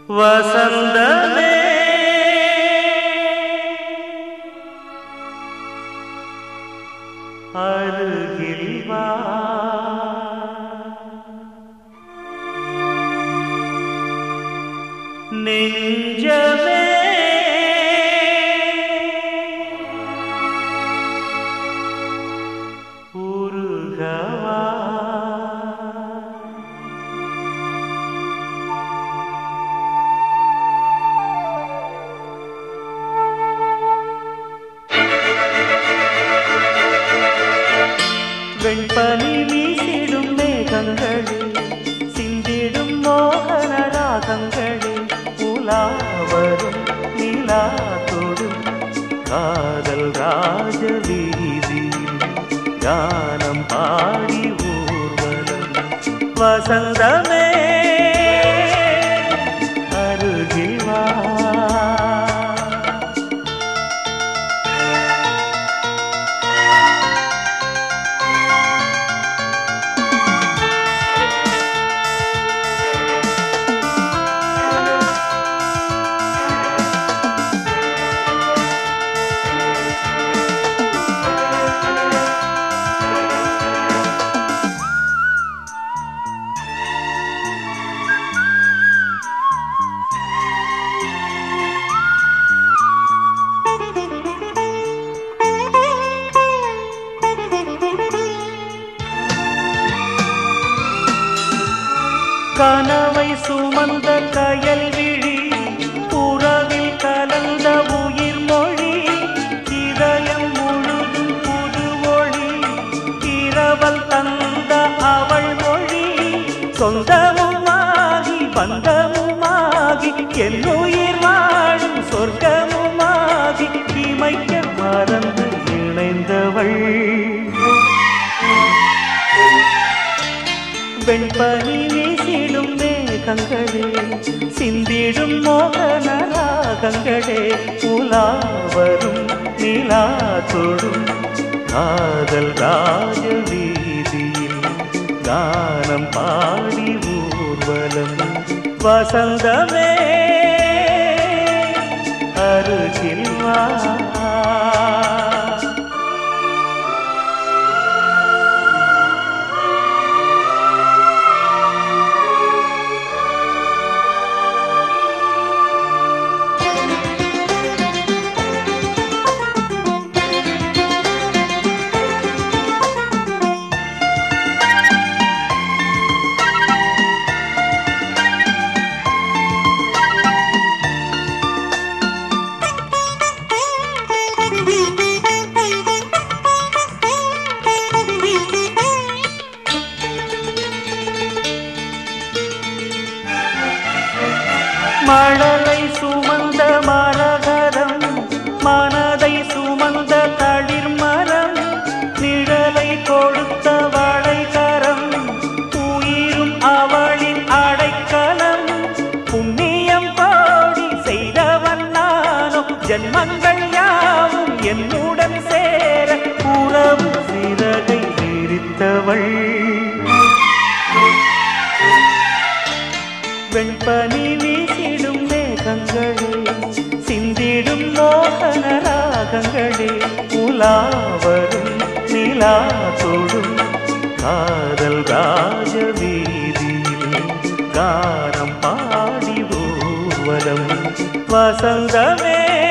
வசந்தமே அருகில் வா நெஞ்சமே உருகவா வெண்பனி வீசிடும் மேகங்களே சிந்திடும் மோகன ராகங்களே உலாவரும் நிலா தொடும் காதல் ராஜ வீதியில் கானம் பாடி ஊர்வலம் வசந்தமே அருகில் வா கனவை சுமந்த கயல் விழி உறவில் கலந்த உயிர் மொழி இதயம் முழுதும் புது ஒளி இரவல் தந்த அவள் மொழி சொந்தமுமாகி பந்தமுமாகி என் உயிர் வாழும் சொர்க்கமுமாகி இமைக்க மறந்து இணைந்தவள் வெண்பனி வீசிடும் மேகங்களே சிந்திடும் மோகன ராகங்களே உலாவரும் நிலா தொடும் காதல் ராஜ வீதியில் கானம் பாடி ஊர்வலம் வசந்தமே அருகில் வா மழலை சுமந்த மரகரம் மனதை சுமந்த தளிர் மரம் நிழலை கொடுத்த வளைகரம் உயிரும் அவளின் அடைக்கலம் புண்ணியம் பாடி செய்தவன் நானும் ஜென்மங்கள் யாவும் என்னுடன் சேர உறவு சிறகை விரித்தவள் வெண்பனி வீசிடும் மேகங்களே சிந்திடும் மோகன ராகங்களே உலாவரும் நிலா தொடும் காதல் ராஜ வீதியில் கானம் பாடி ஊர்வலம் வசந்தமே